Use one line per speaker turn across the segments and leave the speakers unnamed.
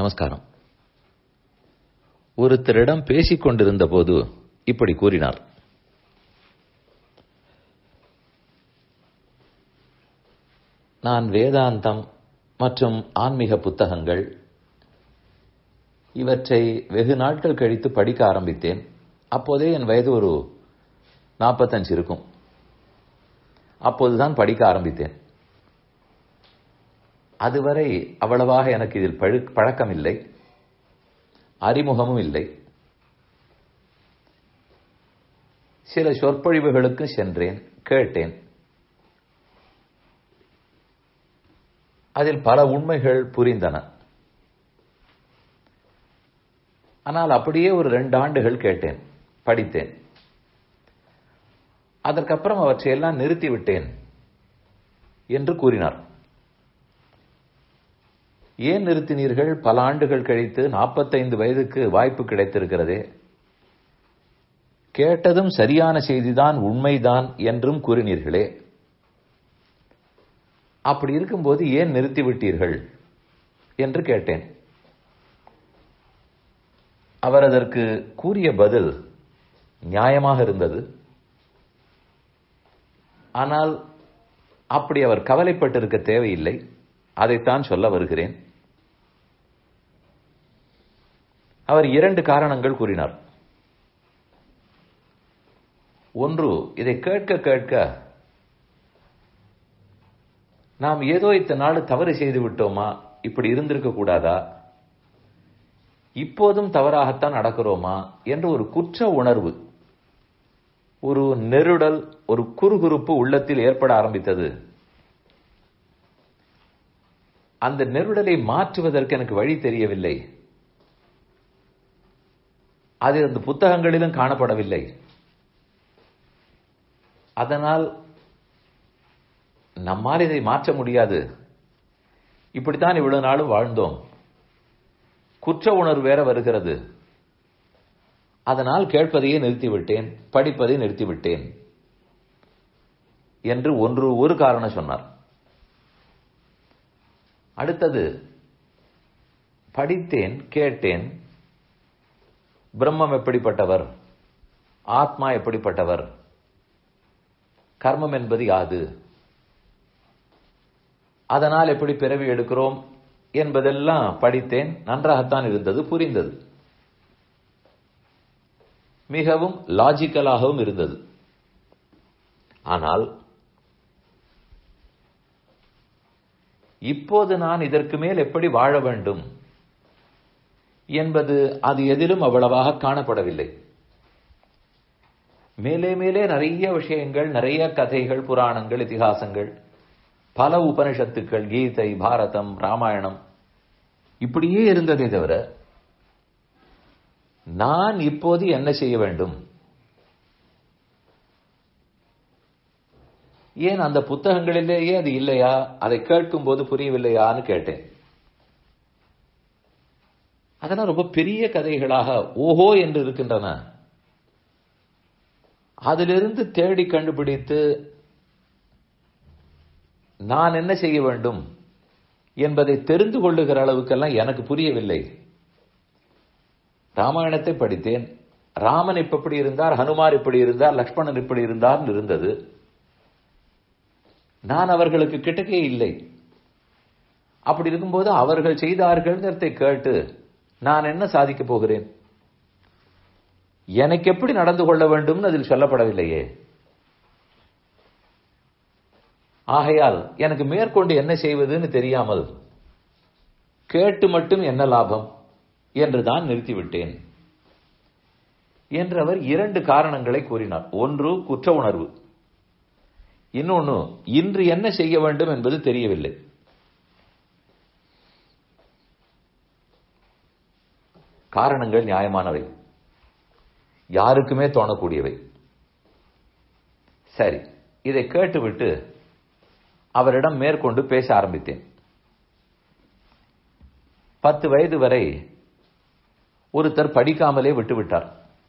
நமஸ்காரம் ஒருத்தரிடம் பேசிக் கொண்டிருந்த போது இப்படி கூறினார் நான் வேதாந்தம் மற்றும் ஆன்மீக புத்தகங்கள் இவற்றை வெகு நாட்கள் கழித்து படிக்க ஆரம்பித்தேன் அப்போதே என் வயது ஒரு நாற்பத்தஞ்சு இருக்கும் அப்போதுதான் படிக்க ஆரம்பித்தேன் அதுவரை அவ்வளவாக எனக்கு இதில் பழு பழக்கம் இல்லை அறிமுகமும் இல்லை சில சொற்பொழிவுகளுக்கு சென்றேன் கேட்டேன் அதில் பல உண்மைகள் புரிந்தன ஆனால் அப்படியே ஒரு ரெண்டு ஆண்டுகள் கேட்டேன் படித்தேன் அதற்கப்புறம் அவற்றையெல்லாம் நிறுத்திவிட்டேன் என்று கூறினார் ஏன் நிறுத்தினீர்கள் பல ஆண்டுகள் கழித்து நாற்பத்தைந்து வயதுக்கு வாய்ப்பு கிடைத்திருக்கிறதே கேட்டதும் சரியான செய்திதான் உண்மைதான் என்றும் கூறினீர்களே அப்படி இருக்கும்போது ஏன் நிறுத்திவிட்டீர்கள் என்று கேட்டேன் அவர் அதற்கு கூறிய பதில் நியாயமாக இருந்தது ஆனால் அப்படி அவர் கவலைப்பட்டிருக்க தேவையில்லை அதைத்தான் சொல்ல வருகிறேன் அவர் இரண்டு காரணங்கள் கூறினார் ஒன்று இதை கேட்க கேட்க நாம் ஏதோ இத்தனை நாள் தவறு செய்து விட்டோமா இப்படி இருந்திருக்க கூடாதா இப்போதும் தவறாகத்தான் நடக்கிறோமா என்ற ஒரு குற்ற உணர்வு ஒரு நெருடல் ஒரு குறுகுறுப்பு உள்ளத்தில் ஏற்பட ஆரம்பித்தது அந்த நெருடலை மாற்றுவதற்கு எனக்கு வழி தெரியவில்லை அது அந்த புத்தகங்களிலும் காணப்படவில்லை அதனால் நம்மால் இதை மாற்ற முடியாது இப்படித்தான் இவ்வளவு நாளும் வாழ்ந்தோம் குற்ற உணர்வு வேற வருகிறது அதனால் கேட்பதையே நிறுத்திவிட்டேன் படிப்பதை நிறுத்திவிட்டேன் என்று ஒன்று ஒரு காரணம் சொன்னார் அடுத்தது படித்தேன் கேட்டேன் பிரம்மம் எப்படிப்பட்டவர் ஆத்மா எப்படிப்பட்டவர் கர்மம் என்பது யாது அதனால் எப்படி பிறவி எடுக்கிறோம் என்பதெல்லாம் படித்தேன் நன்றாகத்தான் இருந்தது புரிந்தது மிகவும் லாஜிக்கலாகவும் இருந்தது ஆனால் இப்போது நான் இதற்கு மேல் எப்படி வாழ வேண்டும் என்பது அது எதிலும் அவ்வளவாக காணப்படவில்லை மேலே மேலே நிறைய விஷயங்கள் நிறைய கதைகள் புராணங்கள் இதிகாசங்கள் பல உபனிஷத்துக்கள் கீதை பாரதம் ராமாயணம் இப்படியே இருந்ததே தவிர நான் இப்போது என்ன செய்ய வேண்டும் ஏன் அந்த புத்தகங்களிலேயே அது இல்லையா அதை கேட்கும் போது புரியவில்லையான்னு கேட்டேன் அதெல்லாம் ரொம்ப பெரிய கதைகளாக ஓஹோ என்று இருக்கின்றன அதிலிருந்து தேடி கண்டுபிடித்து நான் என்ன செய்ய வேண்டும் என்பதை தெரிந்து கொள்ளுகிற அளவுக்கெல்லாம் எனக்கு புரியவில்லை ராமாயணத்தை படித்தேன் ராமன் இப்படி இருந்தார் ஹனுமார் இப்படி இருந்தார் லக்ஷ்மணன் இப்படி இருந்தார் இருந்தது நான் அவர்களுக்கு கிட்டக்கே இல்லை அப்படி இருக்கும்போது அவர்கள் செய்தார்கள்ங்கிறதை கேட்டு நான் என்ன சாதிக்க போகிறேன் எனக்கு எப்படி நடந்து கொள்ள வேண்டும் அதில் சொல்லப்படவில்லையே ஆகையால் எனக்கு மேற்கொண்டு என்ன செய்வதுன்னு தெரியாமல் கேட்டு மட்டும் என்ன லாபம் என்று தான் நிறுத்திவிட்டேன் என்று அவர் இரண்டு காரணங்களை கூறினார் ஒன்று குற்ற உணர்வு இன்னொன்னு இன்று என்ன செய்ய வேண்டும் என்பது தெரியவில்லை காரணங்கள் நியாயமானவை யாருக்குமே தோணக்கூடியவை சரி இதை கேட்டுவிட்டு அவரிடம் மேற்கொண்டு பேச ஆரம்பித்தேன் பத்து வயது வரை ஒருத்தர் படிக்காமலே விட்டுவிட்டார்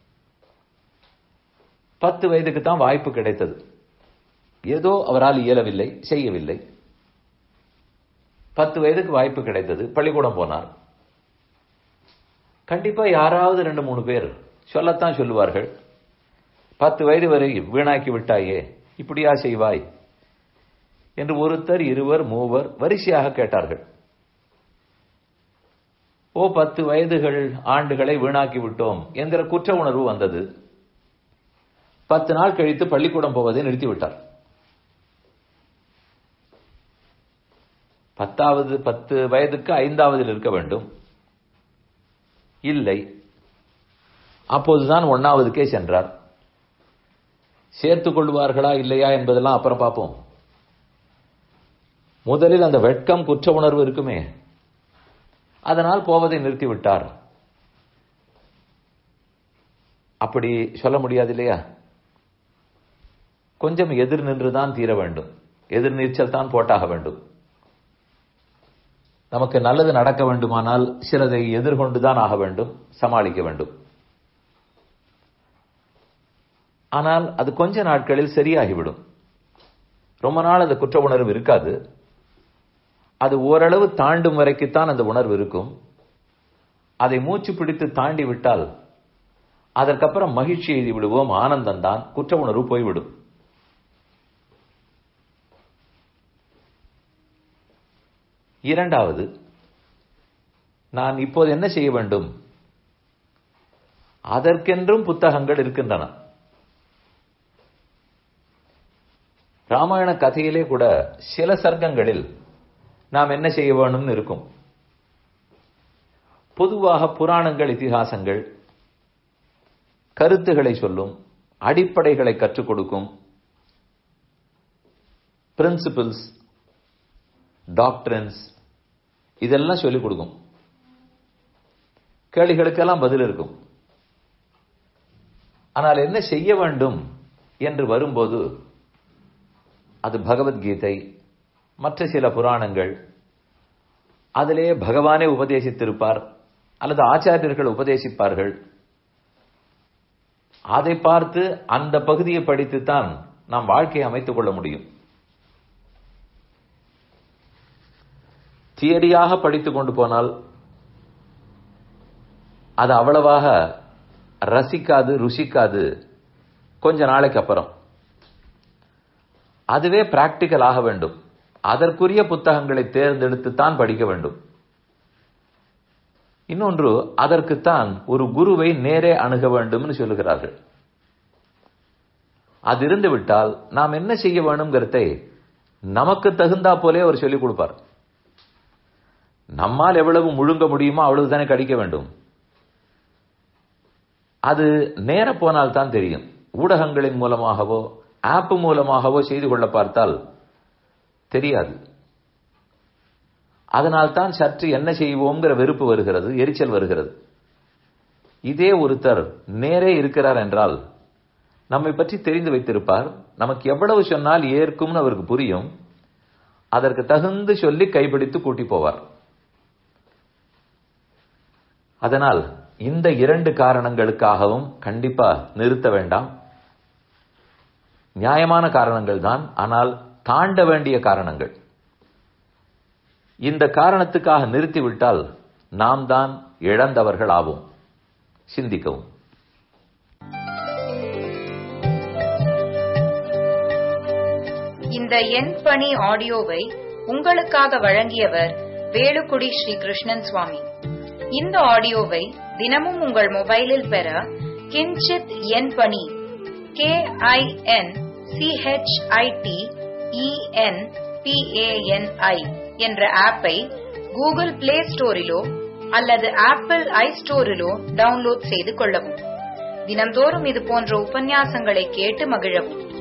பத்து வயதுக்கு தான் வாய்ப்பு கிடைத்தது ஏதோ அவரால் இயலவில்லை செய்யவில்லை பத்து வயதுக்கு வாய்ப்பு கிடைத்தது பள்ளிக்கூடம் போனார் கண்டிப்பா யாராவது ரெண்டு மூணு பேர் சொல்லத்தான் சொல்லுவார்கள் பத்து வயது வரை வீணாக்கி விட்டாயே இப்படியா செய்வாய் என்று ஒருத்தர் இருவர் மூவர் வரிசையாக கேட்டார்கள் ஓ பத்து வயதுகள் ஆண்டுகளை வீணாக்கி விட்டோம் என்கிற குற்ற உணர்வு வந்தது பத்து நாள் கழித்து பள்ளிக்கூடம் போவதை நிறுத்திவிட்டார் பத்தாவது பத்து வயதுக்கு ஐந்தாவதில் இருக்க வேண்டும் இல்லை அப்போதுதான் ஒன்னாவதுக்கே சென்றார் சேர்த்துக் கொள்வார்களா இல்லையா என்பதெல்லாம் அப்புறம் பார்ப்போம் முதலில் அந்த வெட்கம் குற்ற உணர்வு இருக்குமே அதனால் போவதை நிறுத்திவிட்டார் அப்படி சொல்ல முடியாது இல்லையா கொஞ்சம் எதிர் நின்றுதான் தீர வேண்டும் எதிர் நீச்சல் தான் போட்டாக வேண்டும் நமக்கு நல்லது நடக்க வேண்டுமானால் சிலதை எதிர்கொண்டுதான் ஆக வேண்டும் சமாளிக்க வேண்டும் ஆனால் அது கொஞ்ச நாட்களில் சரியாகிவிடும் ரொம்ப நாள் அந்த குற்ற உணர்வு இருக்காது அது ஓரளவு தாண்டும் வரைக்குத்தான் அந்த உணர்வு இருக்கும் அதை மூச்சு பிடித்து தாண்டி விட்டால் அதற்கப்புறம் மகிழ்ச்சி எழுதி விடுவோம் ஆனந்தம் தான் குற்ற உணர்வு போய்விடும் இரண்டாவது நான் இப்போது என்ன செய்ய வேண்டும் அதற்கென்றும் புத்தகங்கள் இருக்கின்றன ராமாயண கதையிலே கூட சில சர்க்கங்களில் நாம் என்ன செய்ய வேணும்னு இருக்கும் பொதுவாக புராணங்கள் இதிகாசங்கள் கருத்துக்களை சொல்லும் அடிப்படைகளை கற்றுக் கொடுக்கும் பிரின்சிபிள்ஸ் டாக்டரன்ஸ் இதெல்லாம் சொல்லிக் கொடுக்கும் கேள்விகளுக்கெல்லாம் பதில் இருக்கும் ஆனால் என்ன செய்ய வேண்டும் என்று வரும்போது அது பகவத்கீதை மற்ற சில புராணங்கள் அதிலே பகவானே உபதேசித்திருப்பார் அல்லது ஆச்சாரியர்கள் உபதேசிப்பார்கள் அதை பார்த்து அந்த பகுதியை படித்துத்தான் நாம் வாழ்க்கையை அமைத்துக் கொள்ள முடியும் தியரியாக படித்துக் கொண்டு போனால் அது அவ்வளவாக ரசிக்காது ருசிக்காது கொஞ்ச நாளைக்கு அப்புறம் அதுவே பிராக்டிக்கல் ஆக வேண்டும் அதற்குரிய புத்தகங்களை தேர்ந்தெடுத்து தான் படிக்க வேண்டும் இன்னொன்று அதற்குத்தான் ஒரு குருவை நேரே அணுக வேண்டும்னு சொல்லுகிறார்கள் அது இருந்து விட்டால் நாம் என்ன செய்ய வேணுங்கிறதை நமக்கு தகுந்தா போலே அவர் சொல்லிக் கொடுப்பார் நம்மால் எவ்வளவு முழுங்க முடியுமோ அவ்வளவு தானே கடிக்க வேண்டும் அது நேர போனால் தான் தெரியும் ஊடகங்களின் மூலமாகவோ ஆப் மூலமாகவோ செய்து கொள்ள பார்த்தால் தெரியாது அதனால் தான் சற்று என்ன செய்வோங்கிற வெறுப்பு வருகிறது எரிச்சல் வருகிறது இதே ஒருத்தர் நேரே இருக்கிறார் என்றால் நம்மை பற்றி தெரிந்து வைத்திருப்பார் நமக்கு எவ்வளவு சொன்னால் ஏற்கும்னு அவருக்கு புரியும் அதற்கு தகுந்து சொல்லி கைப்பிடித்து கூட்டி போவார் அதனால் இந்த இரண்டு காரணங்களுக்காகவும் கண்டிப்பா நிறுத்த வேண்டாம் நியாயமான காரணங்கள் தான் ஆனால் தாண்ட வேண்டிய காரணங்கள் இந்த காரணத்துக்காக நிறுத்திவிட்டால் நாம் தான் இழந்தவர்கள் ஆவோம் சிந்திக்கவும்
இந்த எண் பணி ஆடியோவை உங்களுக்காக வழங்கியவர் வேலுக்குடி ஸ்ரீ கிருஷ்ணன் சுவாமி இந்த ஆடியோவை தினமும் உங்கள் மொபைலில் பெற கிஞ்சித் எண் பணி கே ஐ என் சிஹெச்ஐடி இஎன் பிஏஎன்ஐ என்ற ஆப்பை கூகுள் பிளே ஸ்டோரிலோ அல்லது ஆப்பிள் ஐ ஸ்டோரிலோ டவுன்லோட் செய்து கொள்ளவும் தினம்தோறும் இது போன்ற உபன்யாசங்களை கேட்டு மகிழவும்